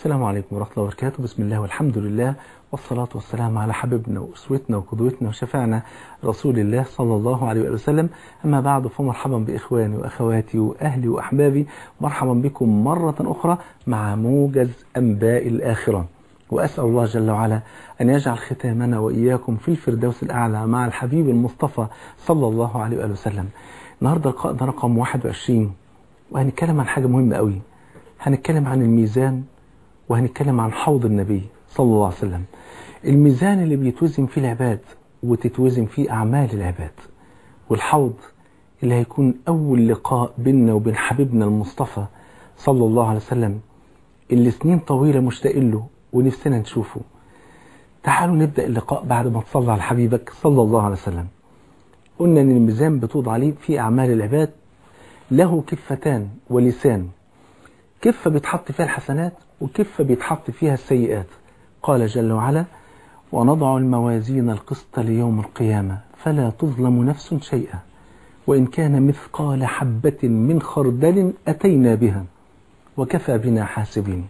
السلام عليكم ورحمة الله وبركاته بسم الله والحمد لله والصلاة والسلام على حبيبنا وأسوتنا وقدوتنا وشفعنا رسول الله صلى الله عليه وسلم أما بعد فمرحبا بإخواني وأخواتي وأهلي وأحبابي مرحبا بكم مرة أخرى مع موجز أنباء الآخرة وأسأل الله جل وعلا أن يجعل ختامنا وإياكم في الفردوس الأعلى مع الحبيب المصطفى صلى الله عليه وآله وسلم النهاردة لقاءنا رقم 21 وهنتكلم عن حاجة مهمة قوي هنتكلم عن الميزان وهنتكلم عن حوض النبي صلى الله عليه وسلم الميزان اللي بيتوزن فيه العباد وتتوزن فيه أعمال العباد والحوض اللي هيكون أول لقاء بيننا وبين حبيبنا المصطفى صلى الله عليه وسلم اللي سنين طويلة مشتاقين له ونفسنا نشوفه تعالوا نبدأ اللقاء بعد ما تصلى على حبيبك صلى الله عليه وسلم قلنا ان الميزان بتوضع عليه في أعمال العباد له كفتان ولسان كفة بيتحط فيها الحسنات وكفة بيتحط فيها السيئات قال جل وعلا ونضع الموازين القسط ليوم القيامة فلا تظلم نفس شيئا وإن كان مثقال حبة من خردل أتينا بها وكفى بنا حاسبين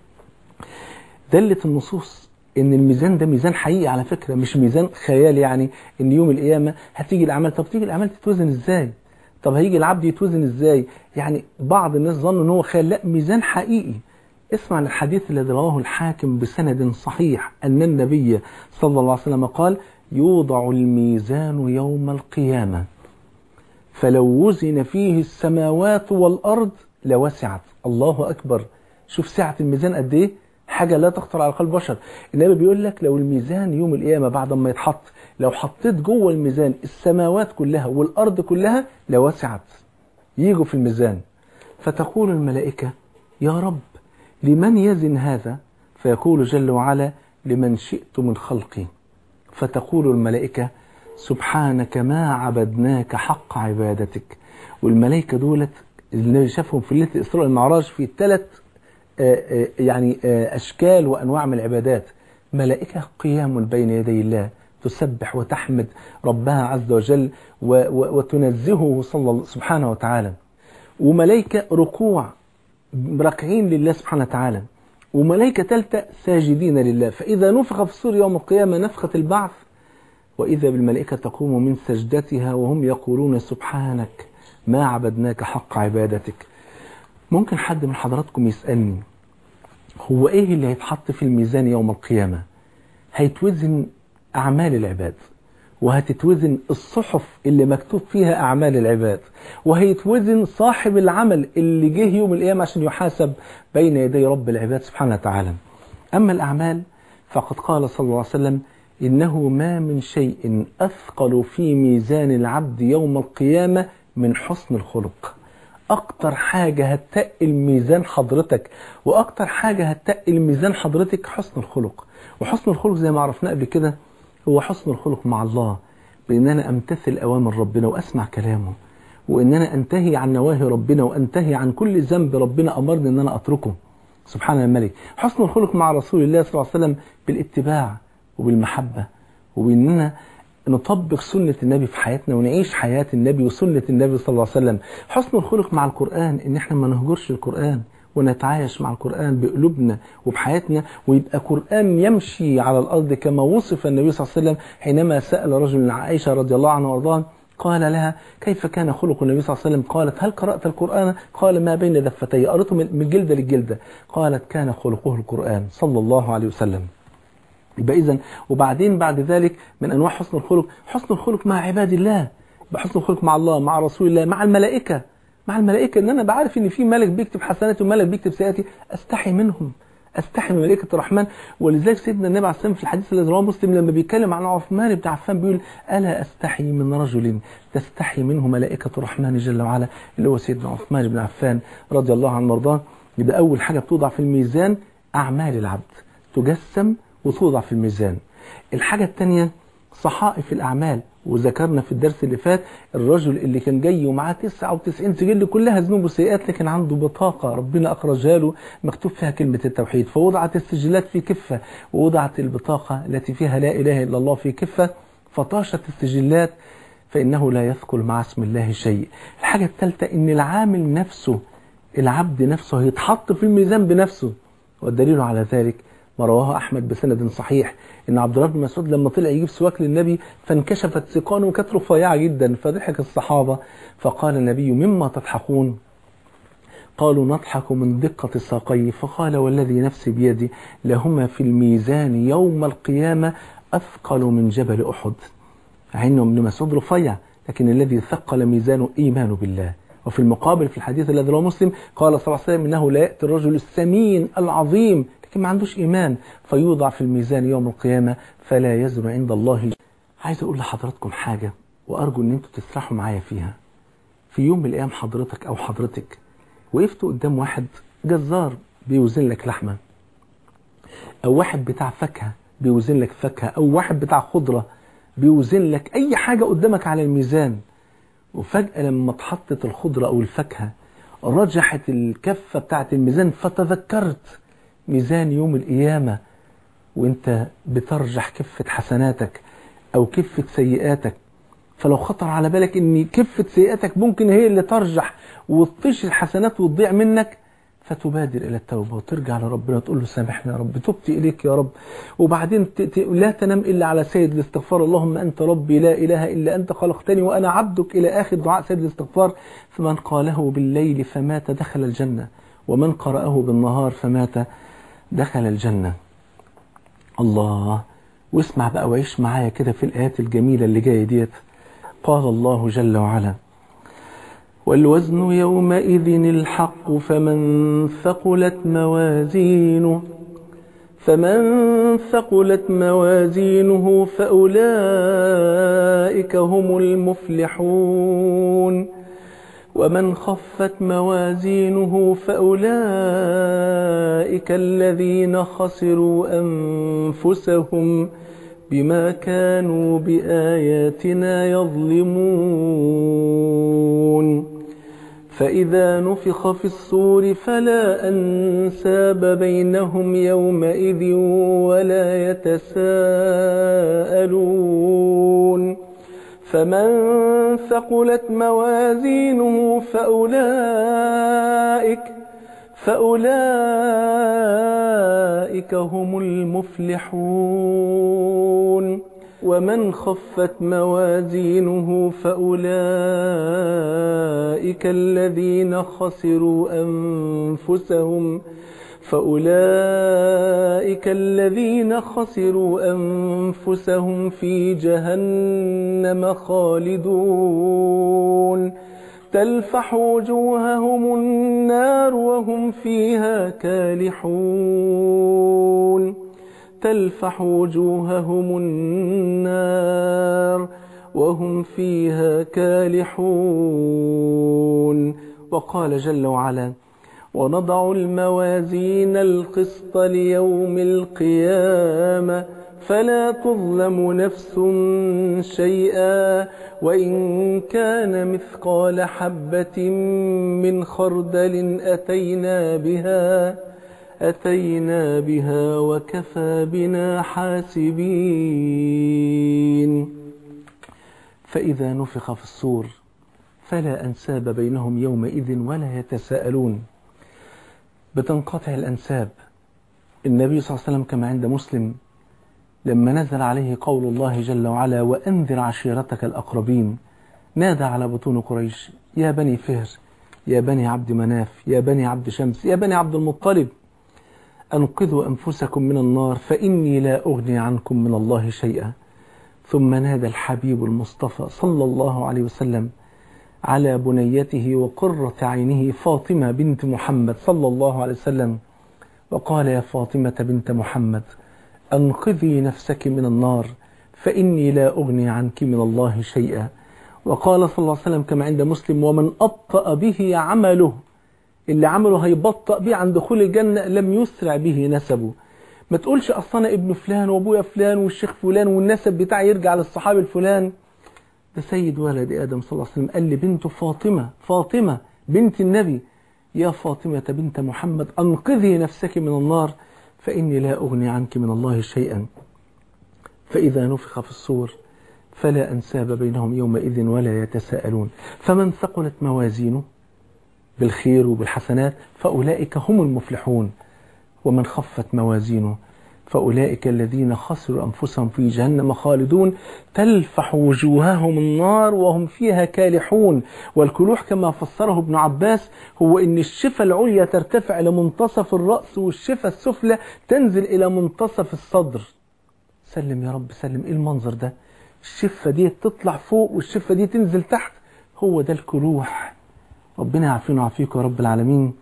دلت النصوص ان الميزان ده ميزان حقيقي على فكرة مش ميزان خيال يعني ان يوم القيامة هتيجي الاعمال طب تيجي الاعمال تتوزن ازاي طب هيجي العبد يتوزن ازاي يعني بعض الناس ظنوا ان هو خيال لا ميزان حقيقي اسمع الحديث الذي رواه الحاكم بسند صحيح ان النبي صلى الله عليه وسلم قال يوضع الميزان يوم القيامة فلو وزن فيه السماوات والارض لوسعت الله اكبر شوف سعة الميزان قد ايه حاجة لا تخطر على قلب بشر النبي بيقول لك لو الميزان يوم القيامة بعد ما يتحط لو حطيت جوه الميزان السماوات كلها والأرض كلها لوسعت يجوا في الميزان فتقول الملائكة يا رب لمن يزن هذا فيقول جل وعلا لمن شئت من خلقي فتقول الملائكة سبحانك ما عبدناك حق عبادتك والملائكة دولت النبي شافهم في ليلة الإسراء والمعراج في ثلاث يعني أشكال وأنواع من العبادات ملائكة قيام بين يدي الله تسبح وتحمد ربها عز وجل وتنزهه صلى سبحانه وتعالى وملائكة ركوع راكعين لله سبحانه وتعالى وملائكة ثالثة ساجدين لله فإذا نفخ في الصور يوم القيامة نفخة البعث وإذا بالملائكة تقوم من سجدتها وهم يقولون سبحانك ما عبدناك حق عبادتك ممكن حد من حضراتكم يسألني هو ايه اللي هيتحط في الميزان يوم القيامة هيتوزن اعمال العباد وهتتوزن الصحف اللي مكتوب فيها اعمال العباد وهيتوزن صاحب العمل اللي جه يوم القيامة عشان يحاسب بين يدي رب العباد سبحانه وتعالى اما الاعمال فقد قال صلى الله عليه وسلم انه ما من شيء اثقل في ميزان العبد يوم القيامة من حسن الخلق اكتر حاجة هتقل ميزان حضرتك واكتر حاجة هتقل ميزان حضرتك حسن الخلق وحسن الخلق زي ما عرفنا قبل كده هو حسن الخلق مع الله بان انا امتثل اوامر ربنا واسمع كلامه وان انا انتهي عن نواهي ربنا وانتهي عن كل ذنب ربنا امرني ان انا اتركه سبحان الملك حسن الخلق مع رسول الله صلى الله عليه وسلم بالاتباع وبالمحبة وباننا نطبق سنة النبي في حياتنا ونعيش حياة النبي وسنة النبي صلى الله عليه وسلم حسن الخلق مع القرآن ان احنا ما نهجرش القرآن ونتعايش مع القرآن بقلوبنا وبحياتنا ويبقى قرآن يمشي على الأرض كما وصف النبي صلى الله عليه وسلم حينما سأل رجل عائشة رضي الله عنها وارضاها قال لها كيف كان خلق النبي صلى الله عليه وسلم قالت هل قرأت القرآن قال ما بين دفتي قرأته من جلدة للجلدة قالت كان خلقه القرآن صلى الله عليه وسلم يبقى اذا وبعدين بعد ذلك من انواع حسن الخلق حسن الخلق مع عباد الله بحسن الخلق مع الله مع رسول الله مع الملائكة مع الملائكة ان انا بعرف ان في ملك بيكتب حسناتي وملك بيكتب سيئاتي استحي منهم استحي من ملائكة الرحمن ولذلك سيدنا النبي عليه الصلاة والسلام في الحديث الذي رواه مسلم لما بيتكلم عن عثمان بن عفان بيقول الا استحي من رجل تستحي منه ملائكة الرحمن جل وعلا اللي هو سيدنا عثمان بن عفان رضي الله عنه وارضاه يبقى اول حاجة بتوضع في الميزان اعمال العبد تجسم وتوضع في الميزان الحاجة الثانية صحائف الأعمال وذكرنا في الدرس اللي فات الرجل اللي كان جاي ومعاه 99 سجل كلها ذنوب وسيئات لكن عنده بطاقة ربنا أخرجها له مكتوب فيها كلمة التوحيد فوضعت السجلات في كفة ووضعت البطاقة التي فيها لا إله إلا الله في كفة فطاشت السجلات فإنه لا يثقل مع اسم الله شيء الحاجة الثالثة إن العامل نفسه العبد نفسه هيتحط في الميزان بنفسه والدليل على ذلك ما رواه أحمد بسند صحيح إن عبد الله بن مسعود لما طلع يجيب سواك للنبي فانكشفت سيقانه وكانت رفيعة جدا فضحك الصحابة فقال النبي مما تضحكون قالوا نضحك من دقة ساقيه فقال والذي نفسي بيدي لهما في الميزان يوم القيامة أثقل من جبل أحد عينه ابن مسعود رفيع لكن الذي ثقل ميزانه إيمان بالله وفي المقابل في الحديث الذي رواه مسلم قال صلى الله عليه وسلم إنه لا يأتي الرجل السمين العظيم لكن ما عندوش إيمان فيوضع في الميزان يوم القيامة فلا يزن عند الله عايز أقول لحضراتكم حاجة وأرجو أن أنتوا تسرحوا معايا فيها في يوم من الأيام حضرتك أو حضرتك وقفت قدام واحد جزار بيوزن لك لحمة أو واحد بتاع فاكهة بيوزن لك فاكهة أو واحد بتاع خضرة بيوزن لك أي حاجة قدامك على الميزان وفجأة لما اتحطت الخضرة أو الفاكهة رجحت الكفة بتاعت الميزان فتذكرت ميزان يوم القيامة وانت بترجح كفة حسناتك أو كفة سيئاتك فلو خطر على بالك ان كفة سيئاتك ممكن هي اللي ترجح وتطيش الحسنات وتضيع منك فتبادر إلى التوبة وترجع لربنا وتقول له سامحني يا رب تبت إليك يا رب وبعدين ت... ت... لا تنام إلا على سيد الاستغفار اللهم أنت ربي لا إله إلا أنت خلقتني وأنا عبدك إلى آخر دعاء سيد الاستغفار فمن قاله بالليل فمات دخل الجنة ومن قرأه بالنهار فمات دخل الجنة الله واسمع بقى وعيش معايا كده في الآيات الجميلة اللي جاية ديت قال الله جل وعلا والوزن يومئذ الحق فمن ثقلت موازينه فمن ثقلت موازينه فأولئك هم المفلحون ومن خفت موازينه فأولئك الذين خسروا أنفسهم بما كانوا بآياتنا يظلمون فإذا نفخ في الصور فلا أنساب بينهم يومئذ ولا يتساءلون فمن ثقلت موازينه فأولئك فأولئك هم المفلحون ومن خفت موازينه فأولئك الذين خسروا أنفسهم فأولئك الذين خسروا أنفسهم في جهنم خالدون تلفح وجوههم النار وهم فيها كالحون تلفح وجوههم النار وهم فيها كالحون وقال جل وعلا ونضع الموازين القسط ليوم القيامة فلا تظلم نفس شيئا وإن كان مثقال حبة من خردل أتينا بها أتينا بها وكفى بنا حاسبين فإذا نفخ في الصور فلا أنساب بينهم يومئذ ولا يتساءلون بتنقطع الأنساب النبي صلى الله عليه وسلم كما عند مسلم لما نزل عليه قول الله جل وعلا وأنذر عشيرتك الأقربين نادى على بطون قريش يا بني فهر يا بني عبد مناف يا بني عبد شمس يا بني عبد المطلب أنقذوا أنفسكم من النار فإني لا أغني عنكم من الله شيئا ثم نادى الحبيب المصطفى صلى الله عليه وسلم على بنيته وقرة عينه فاطمة بنت محمد صلى الله عليه وسلم وقال يا فاطمة بنت محمد أنقذي نفسك من النار فإني لا أغني عنك من الله شيئا وقال صلى الله عليه وسلم كما عند مسلم ومن أبطأ به عمله اللي عمله هيبطأ به عن دخول الجنة لم يسرع به نسبه ما تقولش أصلا ابن فلان وأبويا فلان والشيخ فلان والنسب بتاعي يرجع للصحابي الفلان ده سيد ولد آدم صلى الله عليه وسلم قال لبنته فاطمة فاطمة بنت النبي يا فاطمة بنت محمد أنقذي نفسك من النار فإني لا أغني عنك من الله شيئا فإذا نفخ في الصور فلا أنساب بينهم يومئذ ولا يتساءلون فمن ثقلت موازينه بالخير وبالحسنات فأولئك هم المفلحون ومن خفت موازينه فأولئك الذين خسروا أنفسهم في جهنم خالدون تلفح وجوههم النار وهم فيها كالحون والكلوح كما فسره ابن عباس هو أن الشفة العليا ترتفع إلى منتصف الرأس والشفة السفلى تنزل إلى منتصف الصدر سلم يا رب سلم إيه المنظر ده الشفة دي تطلع فوق والشفة دي تنزل تحت هو ده الكلوح ربنا يعافينا ويعافيكم يا رب العالمين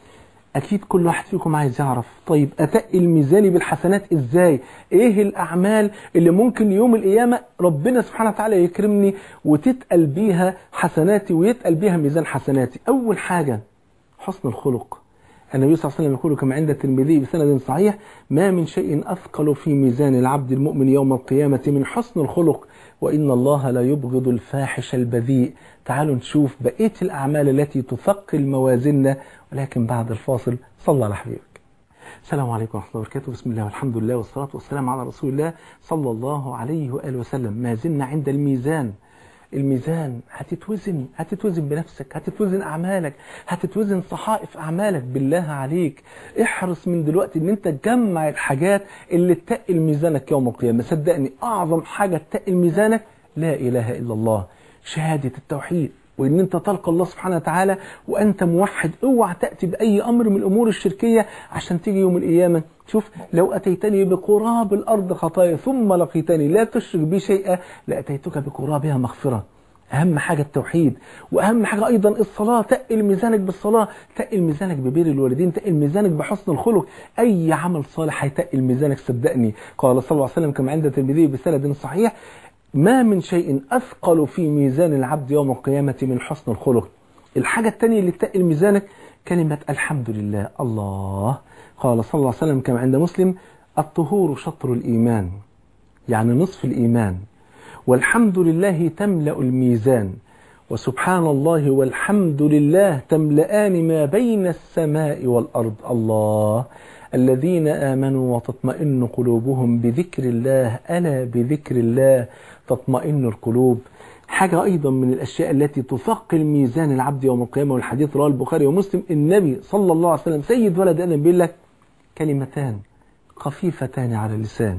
أكيد كل واحد فيكم عايز يعرف طيب أتقل ميزاني بالحسنات إزاي إيه الأعمال اللي ممكن يوم القيامة ربنا سبحانه وتعالى يكرمني وتتقل بيها حسناتي ويتقل بيها ميزان حسناتي أول حاجة حسن الخلق النبي صلى الله عليه وسلم يقول كما عند الترمذي بسند صحيح ما من شيء أثقل في ميزان العبد المؤمن يوم القيامة من حسن الخلق وإن الله لا يبغض الفاحش البذيء تعالوا نشوف بقية الأعمال التي تثقل موازيننا ولكن بعد الفاصل صلى على حبيبك السلام عليكم ورحمة الله وبركاته بسم الله والحمد لله والصلاة والسلام على رسول الله صلى الله عليه وآله وسلم ما زلنا عند الميزان الميزان هتتوزن هتتوزن بنفسك هتتوزن أعمالك هتتوزن صحائف أعمالك بالله عليك احرص من دلوقتي ان انت تجمع الحاجات اللي تقل ميزانك يوم القيامة صدقني أعظم حاجة تقل ميزانك لا إله إلا الله شهادة التوحيد وان انت تلقى الله سبحانه وتعالى وانت موحد اوعى تاتي باي امر من الامور الشركيه عشان تيجي يوم القيامه شوف لو اتيتني بقراب الارض خطايا ثم لقيتني لا تشرك بي شيئا لاتيتك بقرابها مغفره اهم حاجه التوحيد واهم حاجه ايضا الصلاه تقل ميزانك بالصلاه تقل ميزانك ببر الوالدين تقل ميزانك بحسن الخلق اي عمل صالح هيتقل ميزانك صدقني قال صلى الله عليه وسلم كما عند الترمذي بسند صحيح ما من شيء أثقل في ميزان العبد يوم القيامة من حسن الخلق الحاجة الثانية اللي تقل ميزانك كلمة الحمد لله الله قال صلى الله عليه وسلم كما عند مسلم الطهور شطر الإيمان يعني نصف الإيمان والحمد لله تملأ الميزان وسبحان الله والحمد لله تملأان ما بين السماء والأرض الله الذين آمنوا وتطمئن قلوبهم بذكر الله ألا بذكر الله تطمئن القلوب حاجة أيضا من الأشياء التي تثقل ميزان العبد يوم القيامة والحديث رواه البخاري ومسلم النبي صلى الله عليه وسلم سيد ولد آدم بيقول لك كلمتان خفيفتان على اللسان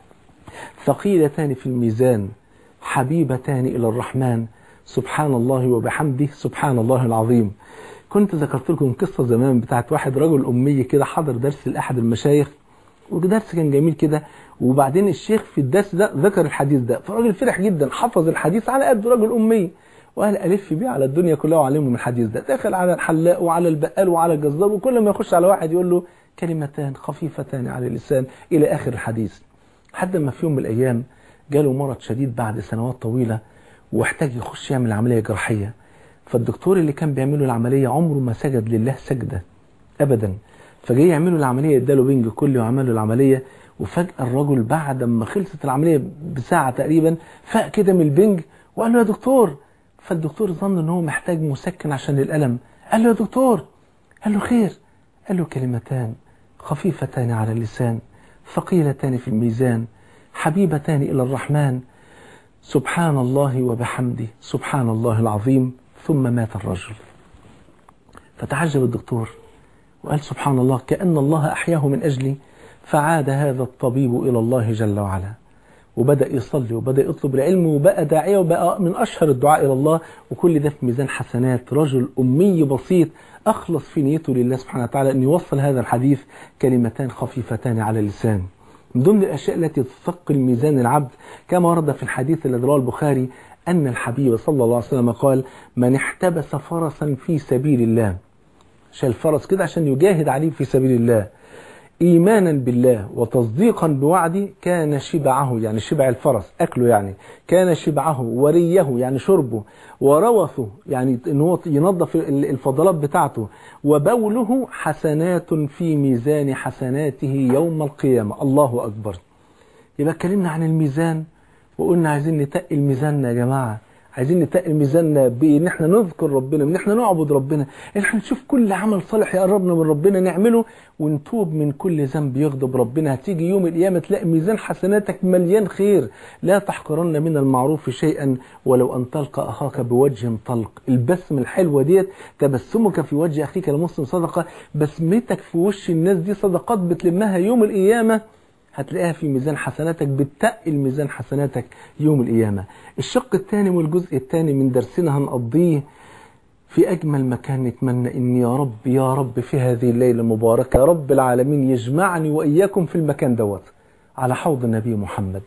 ثقيلتان في الميزان حبيبتان إلى الرحمن سبحان الله وبحمده سبحان الله العظيم كنت ذكرت لكم قصة زمان بتاعت واحد رجل أمي كده حضر درس لأحد المشايخ ودرس كان جميل كده وبعدين الشيخ في الدرس ده ذكر الحديث ده فالراجل فرح جدا حفظ الحديث على قد رجل أمي وقال ألف بيه على الدنيا كلها وعلمهم الحديث ده دخل على الحلاق وعلى البقال وعلى الجزار وكل ما يخش على واحد يقول له كلمتان خفيفتان على اللسان إلى آخر الحديث لحد ما في يوم من الأيام جاله مرض شديد بعد سنوات طويلة واحتاج يخش يعمل عملية جراحية فالدكتور اللي كان بيعمله العملية عمره ما سجد لله سجدة أبدا فجاي يعملوا العملية اداله بنج كل وعملوا العملية وفجأة الرجل بعد ما خلصت العملية بساعة تقريبا فاق كده من البنج وقال له يا دكتور فالدكتور ظن ان هو محتاج مسكن عشان الألم قال له يا دكتور قال له خير قال له كلمتان خفيفتان على اللسان ثقيلتان في الميزان حبيبتان إلى الرحمن سبحان الله وبحمده سبحان الله العظيم ثم مات الرجل فتعجب الدكتور وقال سبحان الله كأن الله أحياه من أجلي فعاد هذا الطبيب إلى الله جل وعلا وبدأ يصلي وبدأ يطلب العلم وبقى داعية وبقى من أشهر الدعاء إلى الله وكل ده في ميزان حسنات رجل أمي بسيط أخلص في نيته لله سبحانه وتعالى أن يوصل هذا الحديث كلمتان خفيفتان على اللسان من ضمن الأشياء التي تثقل ميزان العبد كما ورد في الحديث الذي رواه البخاري أن الحبيب صلى الله عليه وسلم قال من احتبس فرسا في سبيل الله شال فرس كده عشان يجاهد عليه في سبيل الله إيمانا بالله وتصديقا بوعدي كان شبعه يعني شبع الفرس أكله يعني كان شبعه وريه يعني شربه وروثه يعني إن هو ينظف الفضلات بتاعته وبوله حسنات في ميزان حسناته يوم القيامة الله أكبر يبقى اتكلمنا عن الميزان وقلنا عايزين نتقل ميزاننا يا جماعة عايزين نتقل ميزاننا بان احنا نذكر ربنا ان احنا نعبد ربنا ان احنا نشوف كل عمل صالح يقربنا من ربنا نعمله ونتوب من كل ذنب يغضب ربنا هتيجي يوم القيامه تلاقي ميزان حسناتك مليان خير لا تحقرن من المعروف شيئا ولو ان تلقى اخاك بوجه طلق البسم الحلوه ديت تبسمك في وجه اخيك المسلم صدقه بسمتك في وش الناس دي صدقات بتلمها يوم القيامه هتلاقيها في ميزان حسناتك بتقل ميزان حسناتك يوم القيامة الشق الثاني والجزء الثاني من درسنا هنقضيه في أجمل مكان نتمنى إن يا رب يا رب في هذه الليلة المباركة يا رب العالمين يجمعني وإياكم في المكان دوت على حوض النبي محمد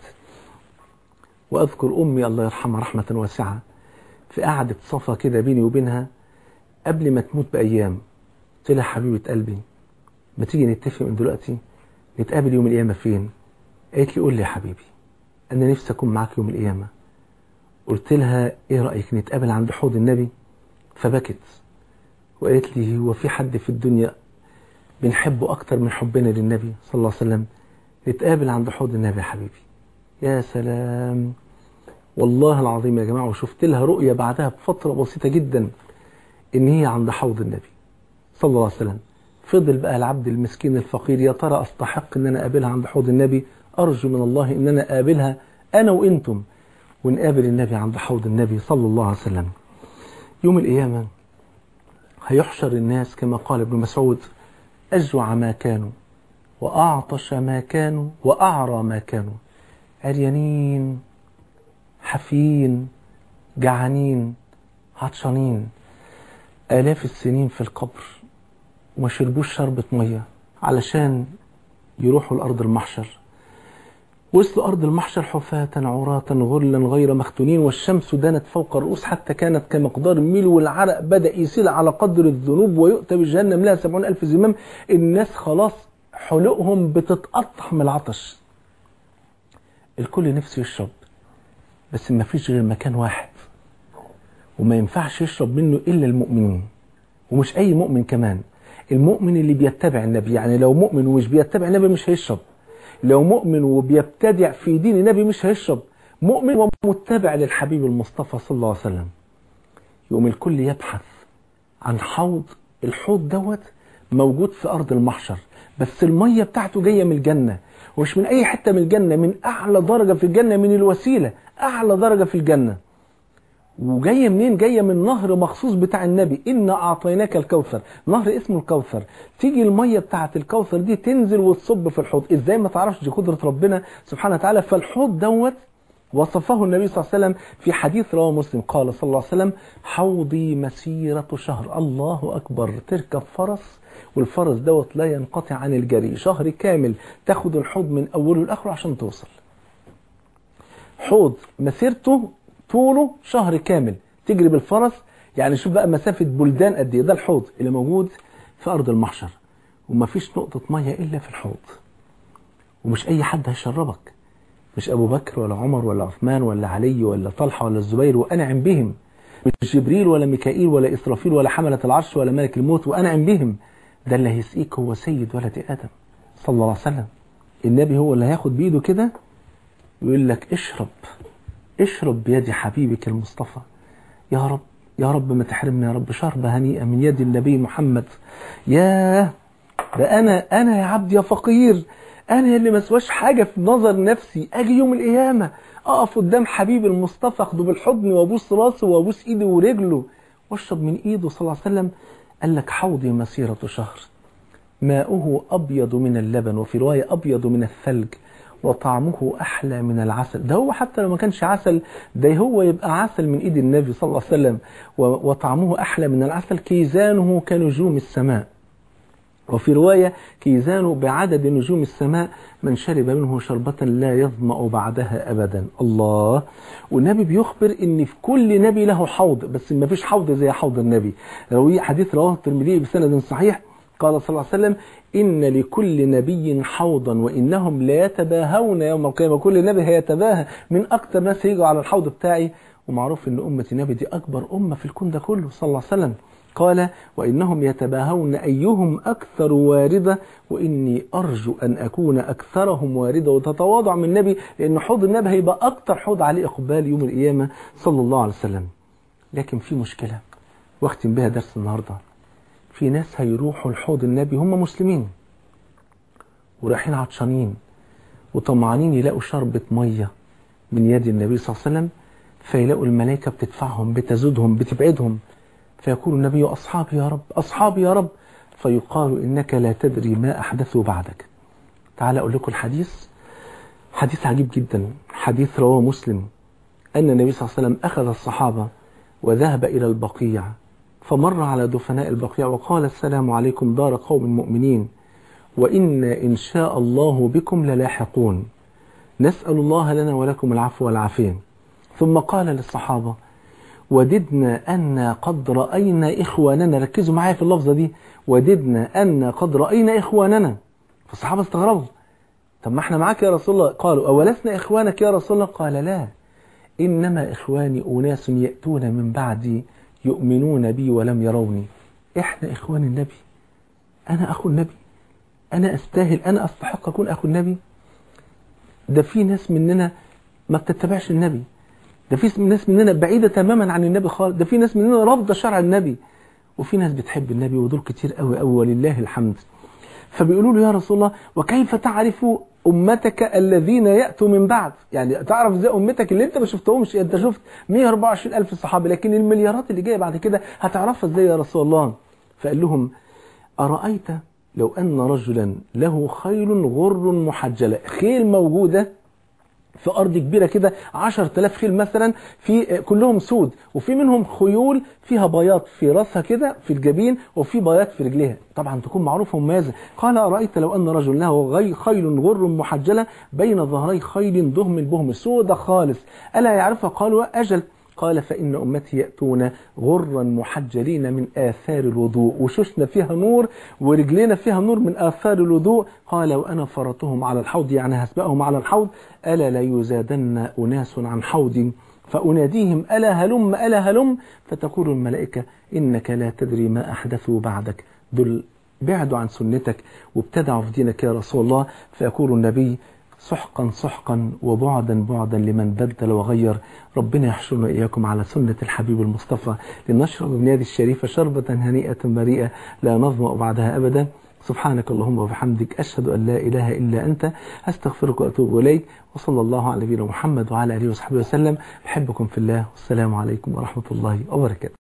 وأذكر أمي الله يرحمها رحمة واسعة في قعدة صفا كده بيني وبينها قبل ما تموت بأيام قلت لها حبيبة قلبي ما تيجي نتفق من دلوقتي نتقابل يوم القيامة فين قالت لي قول لي يا حبيبي أنا نفسي أكون معاك يوم القيامة قلت لها إيه رأيك نتقابل عند حوض النبي فبكت وقالت لي هو في حد في الدنيا بنحبه أكتر من حبنا للنبي صلى الله عليه وسلم نتقابل عند حوض النبي يا حبيبي يا سلام والله العظيم يا جماعة وشفت لها رؤية بعدها بفترة بسيطة جدا إن هي عند حوض النبي صلى الله عليه وسلم فضل بقى العبد المسكين الفقير يا ترى استحق ان انا اقابلها عند حوض النبي ارجو من الله ان انا اقابلها انا وانتم ونقابل النبي عند حوض النبي صلى الله عليه وسلم يوم القيامه هيحشر الناس كما قال ابن مسعود اجوع ما كانوا واعطش ما كانوا واعرى ما كانوا عريانين حافيين جعانين عطشانين آلاف السنين في القبر وما شربوش شربة مية علشان يروحوا لأرض المحشر وصلوا أرض المحشر حفاة عراة غرلا غير مختونين والشمس دانت فوق الرؤوس حتى كانت كمقدار الميل والعرق بدأ يسيل على قدر الذنوب ويؤتى بجهنم لها سبعون ألف زمام الناس خلاص حلقهم بتتقطع من العطش الكل نفسه يشرب بس ما فيش غير مكان واحد وما ينفعش يشرب منه إلا المؤمنين ومش أي مؤمن كمان المؤمن اللي بيتبع النبي يعني لو مؤمن ومش بيتبع النبي مش هيشرب لو مؤمن وبيبتدع في دين النبي مش هيشرب مؤمن ومتبع للحبيب المصطفى صلى الله عليه وسلم يقوم الكل يبحث عن حوض الحوض دوت موجود في أرض المحشر بس المية بتاعته جاية من الجنة ومش من أي حتة من الجنة من أعلى درجة في الجنة من الوسيلة أعلى درجة في الجنة وجايه منين جايه من نهر مخصوص بتاع النبي إنا أعطيناك الكوثر نهر اسمه الكوثر تيجي المية بتاعة الكوثر دي تنزل وتصب في الحوض إزاي ما تعرفش دي قدرة ربنا سبحانه وتعالى فالحوض دوت وصفه النبي صلى الله عليه وسلم في حديث رواه مسلم قال صلى الله عليه وسلم حوضي مسيرة شهر الله أكبر تركب فرس والفرس دوت لا ينقطع عن الجري شهر كامل تاخد الحوض من أوله لآخره عشان توصل حوض مسيرته طوله شهر كامل تجري بالفرس يعني شوف بقى مسافة بلدان قد ايه ده الحوض اللي موجود في أرض المحشر ومفيش نقطة مية إلا في الحوض ومش أي حد هيشربك مش أبو بكر ولا عمر ولا عثمان ولا علي ولا طلحة ولا الزبير وأنعم بهم مش جبريل ولا ميكائيل ولا إسرافيل ولا حملة العرش ولا ملك الموت وأنعم بهم ده اللي هيسقيك هو سيد ولد آدم صلى الله عليه وسلم النبي هو اللي هياخد بإيده كده ويقول لك اشرب اشرب بيد حبيبك المصطفى يا رب يا رب ما تحرمنا يا رب شربة هنيئة من يد النبي محمد ياه ده أنا أنا يا عبد يا فقير أنا اللي ما اسواش حاجة في نظر نفسي أجي يوم القيامة أقف قدام حبيب المصطفى أخده بالحضن وأبوس راسه وأبوس إيده ورجله واشرب من إيده صلى الله عليه وسلم قال لك حوضي مسيرة شهر ماؤه أبيض من اللبن وفي رواية أبيض من الثلج وطعمه أحلى من العسل ده هو حتى لو ما كانش عسل ده هو يبقى عسل من إيد النبي صلى الله عليه وسلم وطعمه أحلى من العسل كيزانه كنجوم السماء وفي رواية كيزانه بعدد نجوم السماء من شرب منه شربة لا يظمأ بعدها أبدا الله والنبي بيخبر ان في كل نبي له حوض بس ما فيش حوض زي حوض النبي روي حديث رواه الترمذي بسند صحيح قال صلى الله عليه وسلم إن لكل نبي حوضا وإنهم لا يتباهون يوم القيامة كل نبي هيتباهى من أكتر ناس يجوا على الحوض بتاعي ومعروف إن أمة النبي دي أكبر أمة في الكون ده كله صلى الله عليه وسلم قال وإنهم يتباهون أيهم أكثر واردة وإني أرجو أن أكون أكثرهم واردة وتتواضع من النبي لأن حوض النبي هيبقى أكثر حوض عليه إقبال يوم القيامة صلى الله عليه وسلم لكن في مشكلة واختم بها درس النهاردة في ناس هيروحوا لحوض النبي هم مسلمين ورايحين عطشانين وطمعانين يلاقوا شربة مية من يد النبي صلى الله عليه وسلم فيلاقوا الملائكة بتدفعهم بتزودهم بتبعدهم فيقول النبي أصحابي يا رب أصحابي يا رب فيقال إنك لا تدري ما أحدثوا بعدك تعال أقول لكم الحديث حديث عجيب جدا حديث رواه مسلم أن النبي صلى الله عليه وسلم أخذ الصحابة وذهب إلى البقيع فمر على دفناء البقيع وقال السلام عليكم دار قوم مؤمنين وإنا إن شاء الله بكم للاحقون نسأل الله لنا ولكم العفو والعافية ثم قال للصحابة وددنا أن قد رأينا إخواننا ركزوا معايا في اللفظة دي وددنا أن قد رأينا إخواننا فالصحابة استغربوا طب ما احنا معاك يا رسول الله قالوا أولسنا إخوانك يا رسول الله قال لا إنما إخواني أناس يأتون من بعدي يؤمنون بي ولم يروني إحنا إخوان النبي أنا أخو النبي أنا أستاهل أنا أستحق أكون أخو النبي ده في ناس مننا ما بتتبعش النبي ده في ناس مننا بعيدة تماما عن النبي خالص ده في ناس مننا رافضة شرع النبي وفي ناس بتحب النبي ودول كتير قوي قوي ولله الحمد فبيقولوا له يا رسول الله وكيف تعرف أمتك الذين يأتوا من بعد يعني تعرف ازاي أمتك اللي انت ما شفتهمش انت شفت 124 ألف صحابي لكن المليارات اللي جاية بعد كده هتعرفها ازاي يا رسول الله فقال لهم أرأيت لو أن رجلا له خيل غر محجلة خيل موجودة في أرض كبيرة كده 10000 خيل مثلا في كلهم سود وفي منهم خيول فيها بياض في راسها كده في الجبين وفي بياض في رجليها طبعا تكون معروفة ومميزة قال أرأيت لو أن رجل له غي خيل غر محجلة بين ظهري خيل دهم البهم سودة خالص ألا يعرفها قالوا أجل قال فإن أمتي يأتون غرا محجلين من آثار الوضوء وشوشنا فيها نور ورجلنا فيها نور من آثار الوضوء قال وأنا فرطهم على الحوض يعني هسبقهم على الحوض ألا لا يزادن أناس عن حوض فأناديهم ألا هلم ألا هلم فتقول الملائكة إنك لا تدري ما أحدثوا بعدك دول بعدوا عن سنتك وابتدعوا في دينك يا رسول الله فيقول النبي سحقا سحقا وبعدا بعدا لمن بدل وغير ربنا يحشرنا إياكم على سنة الحبيب المصطفى لنشرب من يد الشريفة شربة هنيئة مريئة لا نظمأ بعدها أبدا سبحانك اللهم وبحمدك أشهد أن لا إله إلا أنت أستغفرك وأتوب إليك وصلى الله على نبينا محمد وعلى آله وصحبه وسلم بحبكم في الله والسلام عليكم ورحمة الله وبركاته